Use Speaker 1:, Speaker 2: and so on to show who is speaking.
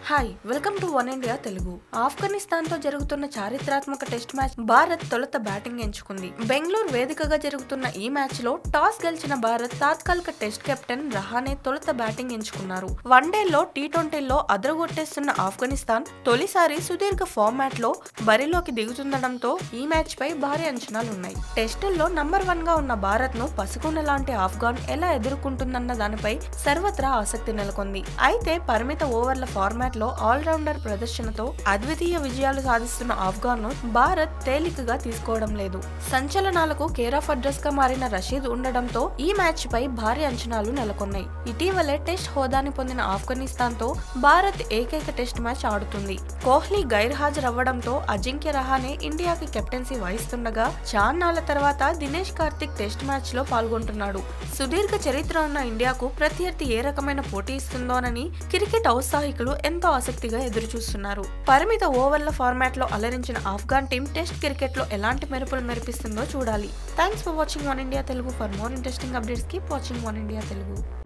Speaker 1: hi welcome to One India Telugu ఆఫ్ఘనిస్తాన్ తో జరుగుతున్న చారిత్రాత్మక టెస్ట్ మ్యాచ్ భారత్ తొలుత బ్యాటింగ్ ఎంచుకుంది బెంగళూరు వేదికగా జరుగుతున్న ఈ మ్యాచ్ లో టాస్ గెలిచిన భారత్ తాత్కాలిక టెస్ట్ కెప్టెన్ రహానే తొలుత బ్యాటింగ్ ఎంచుకున్నారు వన్డేలో టీ ట్వంటీలో అదరగొట్టేస్తున్న ఆఫ్ఘనిస్తాన్ తొలిసారి సుదీర్ఘ ఫార్మాట్ లో బరిలోకి దిగుతుండడంతో ఈ మ్యాచ్ పై భారీ అంచనాలున్నాయి టెస్టుల్లో నంబర్ వన్ గా ఉన్న భారత్ ను పసుకున్న లాంటి ఆఫ్ఘాన్ ఎలా ఎదుర్కొంటుందన్న దానిపై సర్వత్రా ఆసక్తి నెలకొంది అయితే పరిమిత ఓవర్ల ఫార్మాట్ లో ఆల్రౌండర్ ప్రదర్శనతో అద్వితీయ విజయాలు సాధిస్తున్న ఆఫ్ఘాన్ ను భారత్ తేలికగా తీసుకోవడం లేదు సంచలనాలకు కేర్ ఆఫ్ అడ్రస్ గా మారిన రషీద్ ఉండడంతో ఈ మ్యాచ్ పై భారీ అంచనాలు నెలకొన్నాయి ఇటీవలే టెస్ట్ హోదాని పొందిన ఆఫ్ఘనిస్తాన్ తో భారత్ ఏకైక టెస్ట్ మ్యాచ్ ఆడుతుంది కోహ్లీ గైర్హాజరవ్వడంతో అజింక్య రహానే ఇండియాకి కెప్టెన్సీ వహిస్తుండగా చాన్నాళ్ల తర్వాత దినేష్ కార్తిక్ టెస్ట్ మ్యాచ్ లో పాల్గొంటున్నాడు సుదీర్ఘ చరిత్ర ఉన్న ఇండియాకు ప్రత్యర్థి ఏ రకమైన పోటీ ఇస్తుందోనని క్రికెట్ ఔత్సాహికులు ఎంతో ఆసక్తిగా ఎదురుచూస్తున్నారు పరిమిత ఓవర్ల ఫార్మాట్ లో అలరించిన ఆఫ్ఘాన్ టీం టెస్ట్ క్రికెట్ లో ఎలాంటి మెరుపులు మెరిపిస్తుందో చూడాలి thanks for watching One India Telugu for more interesting updates keep watching One India Telugu